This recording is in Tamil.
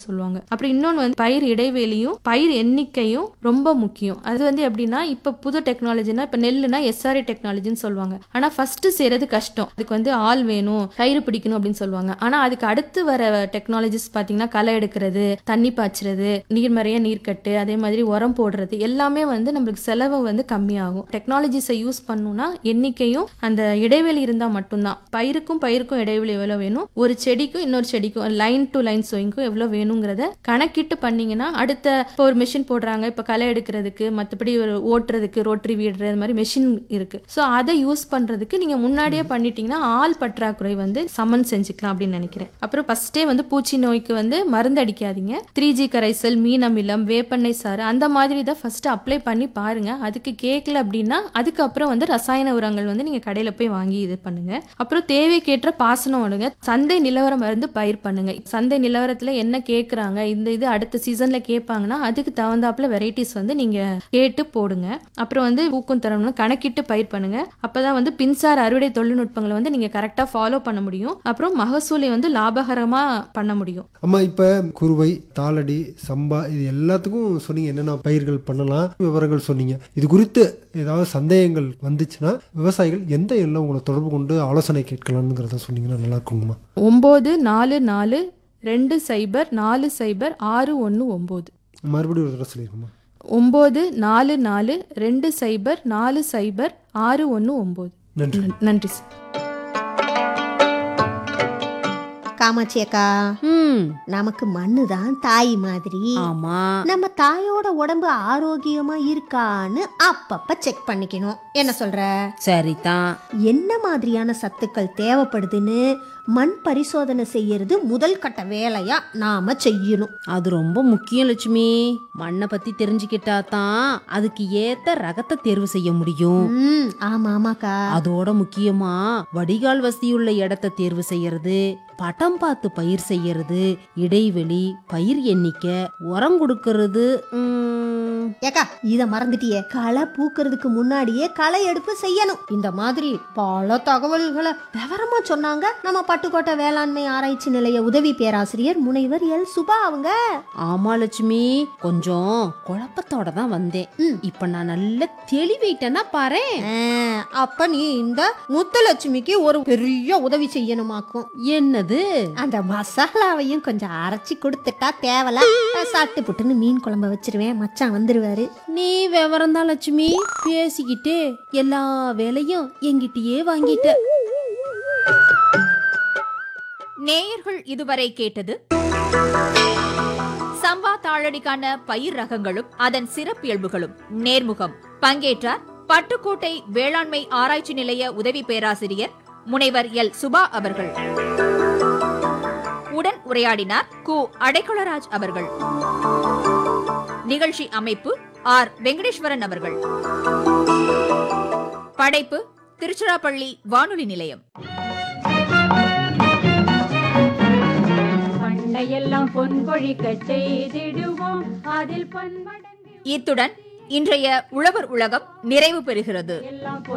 சொல்லுவாங்க அப்புறம் இன்னொன்று வந்து பயிர் இடைவெளியும் பயிர் எண்ணிக்கையும் ரொம்ப முக்கியம் அது வந்து எப்படின்னா இப்போ புது டெக்னாலஜினா இப்போ நெல்லுனா எஸ்ஆர்ஏ டெக்னாலஜின்னு சொல்லுவாங்க ஆனால் ஃபர்ஸ்ட் செய்யறது கஷ்டம் அதுக்கு வந்து ஆள் வேணும் கயிறு பிடிக்கணும் அப்படின்னு சொல்லுவாங்க ஆனால் அதுக்கு அடுத்து வர டெக்னாலஜிஸ் பார்த்தீங்கன்னா களை எடுக்கிறது தண்ணி பாய்ச்சுறது நீர்மறைய நீர்க்கட்டு அதே மாதிரி உரம் போடுறது எல்லாமே வந்து நம்மளுக்கு செலவு வந்து கம்மியாகும் டெக்னாலஜிஸை யூஸ் பண்ணணும்னா எண்ணிக்கையும் அந்த இடைவெளி இருந்தால் மட்டும்தான் பயிருக்கும் பயிருக்கும் இடைவெளி எவ்வளோ வேணும் ஒரு செடிக்கும் இன்னொரு செடிக்கும் லைன் டு லைன் சோயிங்க்கும் எவ்வளோ வேணுங்கிறத கணக்கிட்டு பண்ணீங்கன்னா அடுத்த இப்போ ஒரு மிஷின் போடுறாங்க இப்போ களை எடுக்கிறதுக்கு மற்றபடி ஒரு ஓட்டுறதுக்கு ரோட்டரி வீடுறது மாதிரி மெஷின் இருக்கு ஸோ அதை யூஸ் பண்ணுறதுக்கு நீங்கள் முன்னாடியே பண்ணிட்டீங்கன்னா ஆள் பற்றாக்குறை வந்து சமன் செஞ்சுக்கலாம் அப்படின்னு நினைக்கிறேன் அப்புறம் ஃபர்ஸ்டே வந்து பூச்சி நோய்க்கு வந்து மருந்து அடிக்காதீங்க த்ரீ ஜி கரைசல் மீன் அமிலம் வேப்பெண்ணெய் சாறு அந்த மாதிரி தான் ஃபர்ஸ்ட் அப்ளை பண்ணி பாருங்க அதுக்கு கேட்கல அப்படின்னா அதுக்கப்புறம் வந்து ரசாயன உரங்கள் வந்து நீங்க கடையில போய் வாங்கி இது பண்ணுங்க அப்புறம் தேவைக்கேற்ற பாசனம் விடுங்க சந்தை நிலவரம் மருந்து பயிர் பண்ணுங்க சந்தை நிலவரத்துல என்ன கேக்குறாங்க இந்த இது அடுத்த சீசன்ல கேட்பாங்கன்னா அதுக்கு தகுந்தாப்புல வெரைட்டிஸ் வந்து நீங்க கேட்டு போடுங்க அப்புறம் வந்து ஊக்கம் தரணும்னு கணக்கிட்டு பயிர் பண்ணுங்க அப்பதான் வந்து பின்சார் அறுவடை தொழில்நுட்பங்களை வந்து நீங்க கரெக்டா ஃபாலோ பண்ண முடியும் அப்புறம் மகசூலை வந்து லாபகரமா பண்ண முடியும் அம்மா இப்போ குருவை தாளடி சம்பா இது எல்லாத்துக்கும் சொன்னீங்க என்னென்ன பயிர்கள் பண்ணலாம் விவரங்கள் சொன்னீங்க இது குறித்து ஏதாவது சந்தேகங்கள் வந்துச்சுன்னா விவசாயிகள் எந்த எல்லாம் உங்களை தொடர்பு கொண்டு ஆலோசனை கேட்கலாம்ங்கிறத சொன்னீங்கன்னா நல்லா இருக்குங்கம்மா ஒம்பது நாலு நாலு ரெண்டு சைபர் நாலு சைபர் ஆறு ஒன்று ஒம்பது மறுபடியும் ஒரு தடவை சொல்லிருக்கோம்மா ஒம்பது நாலு நாலு ரெண்டு சைபர் நாலு சைபர் ஆறு ஒன்று ஒம்பது நன்றி நன்றி சார் காமாட்சி அக்கா ம் நமக்கு மண்ணு தான் தாய் மாதிரி ஆமா நம்ம தாயோட உடம்பு ஆரோக்கியமா இருக்கான்னு அப்பப்ப செக் பண்ணிக்கணும் என்ன சொல்ற சரிதான் என்ன மாதிரியான சத்துக்கள் தேவைப்படுதுன்னு மண் பரிசோதனை செய்யறது முதல் கட்ட வேலையா நாம செய்யணும் அது ரொம்ப முக்கியம் லட்சுமி மண்ணை பத்தி தெரிஞ்சுக்கிட்டா தான் அதுக்கு ஏத்த ரகத்தை தேர்வு செய்ய முடியும் ம் ஆமா ஆமாக்கா அதோட முக்கியமா வடிகால் வசதியுள்ள இடத்த தேர்வு செய்யறது பட்டம் பார்த்து பயிர் செய்யறது இடைவெளி பயிர் எண்ணிக்கை உரம் கொடுக்கறது ம், ஏக்கா இத மறந்துட்டியே களை பூக்கிறதுக்கு முன்னாடியே களை எடுப்பு செய்யணும் இந்த மாதிரி பல தகவல்களை விவரமா சொன்னாங்க நம்ம பட்டுக்கோட்டை வேளாண்மை ஆராய்ச்சி நிலைய உதவி பேராசிரியர் முனைவர் எல் சுபா அவங்க ஆமா லட்சுமி கொஞ்சம் குழப்பத்தோட தான் வந்தேன் ம். இப்ப நான் நல்ல தெளிவிட்டேன்னா பாரு ஆ, அப்ப நீ இந்த முத்துலட்சுமிக்கு ஒரு பெரிய உதவி செய்யணுமாக்கும் என்னது அந்த மசாலாவையும் கொஞ்சம் அரைச்சி கொடுத்துட்டா தேவல சாப்பிட்டு புட்டுன்னு மீன் குழம்ப வச்சிருவேன் மச்சான் வந்துருவாரு நீ விவரம் தான் லட்சுமி பேசிக்கிட்டே எல்லா வேலையும் என்கிட்டயே வாங்கிட்ட நேயர்கள் இதுவரை கேட்டது சம்பா தாளடிக்கான பயிர் ரகங்களும் அதன் சிறப்பியல்புகளும் நேர்முகம் பங்கேற்றார் பட்டுக்கோட்டை வேளாண்மை ஆராய்ச்சி நிலைய உதவி பேராசிரியர் முனைவர் எல் சுபா அவர்கள் உடன் உரையாடினார் கு அடைக்கலராஜ் அவர்கள் நிகழ்ச்சி அமைப்பு ஆர் வெங்கடேஸ்வரன் அவர்கள் படைப்பு திருச்சிராப்பள்ளி வானொலி நிலையம் பண்டையெல்லாம் பொன் கொழிக்க செய்திடுவோம் அதில் பன்மடங்கு இத்துடன் இன்றைய உழவர் உலகம் நிறைவு பெறுகிறது எல்லாம் பொன்